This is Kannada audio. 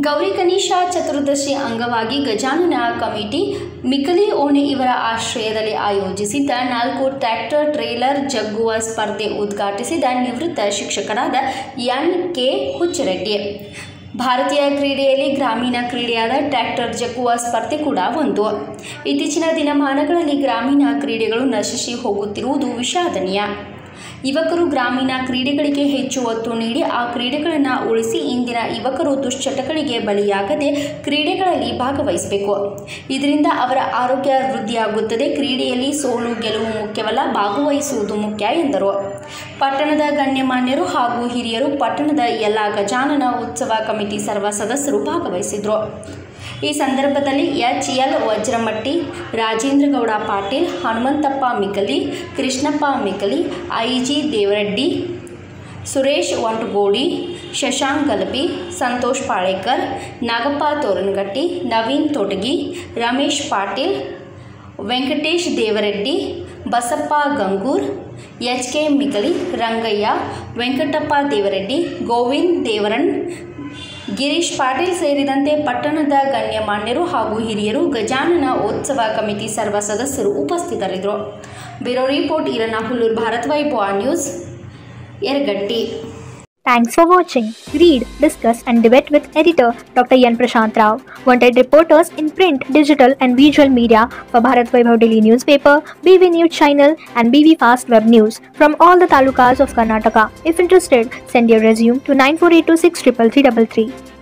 ಗೌರಿ ಗಣೇಶ ಚತುರ್ದಶಿ ಅಂಗವಾಗಿ ಗಜಾನನ ಕಮಿಟಿ ಮಿಕಲಿ ಓಣಿ ಇವರ ಆಶ್ರಯದಲ್ಲಿ ಆಯೋಜಿಸಿದ್ದ ನಾಲ್ಕು ಟ್ರ್ಯಾಕ್ಟರ್ ಟ್ರೇಲರ್ ಜಗ್ಗುವ ಸ್ಪರ್ಧೆ ಉದ್ಘಾಟಿಸಿದ ನಿವೃತ್ತ ಶಿಕ್ಷಕರಾದ ಎನ್ ಕೆ ಹುಚ್ಚರೆಡ್ಡಿ ಭಾರತೀಯ ಕ್ರೀಡೆಯಲ್ಲಿ ಗ್ರಾಮೀಣ ಕ್ರೀಡೆಯಾದ ಟ್ರ್ಯಾಕ್ಟರ್ ಜಗ್ಗುವ ಸ್ಪರ್ಧೆ ಕೂಡ ಒಂದು ಇತ್ತೀಚಿನ ದಿನಮಾನಗಳಲ್ಲಿ ಗ್ರಾಮೀಣ ಕ್ರೀಡೆಗಳು ನಶಿಸಿ ಹೋಗುತ್ತಿರುವುದು ವಿಷಾದನೀಯ ಯುವಕರು ಗ್ರಾಮೀಣ ಕ್ರೀಡೆಗಳಿಗೆ ಹೆಚ್ಚು ಒತ್ತು ನೀಡಿ ಆ ಕ್ರೀಡೆಗಳನ್ನು ಉಳಿಸಿ ಇಂದಿನ ಯುವಕರು ದುಶ್ಚಟಗಳಿಗೆ ಬಲಿಯಾಗದೆ ಕ್ರೀಡೆಗಳಲ್ಲಿ ಭಾಗವಹಿಸಬೇಕು ಇದರಿಂದ ಅವರ ಆರೋಗ್ಯ ವೃದ್ಧಿಯಾಗುತ್ತದೆ ಕ್ರೀಡೆಯಲ್ಲಿ ಸೋಲು ಗೆಲುವು ಮುಖ್ಯವಲ್ಲ ಭಾಗವಹಿಸುವುದು ಮುಖ್ಯ ಎಂದರು ಪಟ್ಟಣದ ಗಣ್ಯಮಾನ್ಯರು ಹಾಗೂ ಹಿರಿಯರು ಪಟ್ಟಣದ ಎಲ್ಲ ಗಜಾನನ ಉತ್ಸವ ಕಮಿಟಿ ಸರ್ವ ಸದಸ್ಯರು ಭಾಗವಹಿಸಿದರು ಈ ಸಂದರ್ಭದಲ್ಲಿ H L Vajramatti Rajendragowda Patil Hanumanthappa Mikali Krishnappa Mikali I G Devareddy Suresh Vantagodi Shashank Galapi Santosh Palekar Nagappa Toranagatti Naveen Totagi Ramesh Patil Venkatesh Devareddy Basappa Gangur H K Mikali Rangaiah Venkatappa Devareddy Govind Devaran Girish Patil ಸೇರಿದಂತೆ ಪಟ್ಟಣದ ಗಣ್ಯಮಾನ್ಯರು ಹಾಗೂ ಹಿರಿಯರು ಗಜಾನನ ಉತ್ಸವ ಕಮಿಟಿ ಸರ್ವ ಸದಸ್ಯರು ಉಪಸ್ಥಿತರಿದ್ದರು bureau report Eranna Hulluru Bharat Vaibhava news Yaragatti Thanks for watching. Read, discuss, and debate with editor Dr. Yan Prashant Rao. Wanted reporters in print, digital, and visual media for Bharat Vaibhav Daily Newspaper, BV News Channel, and BV Fast Web News from all the talukas of Karnataka. If interested, send your resume to 9482633333.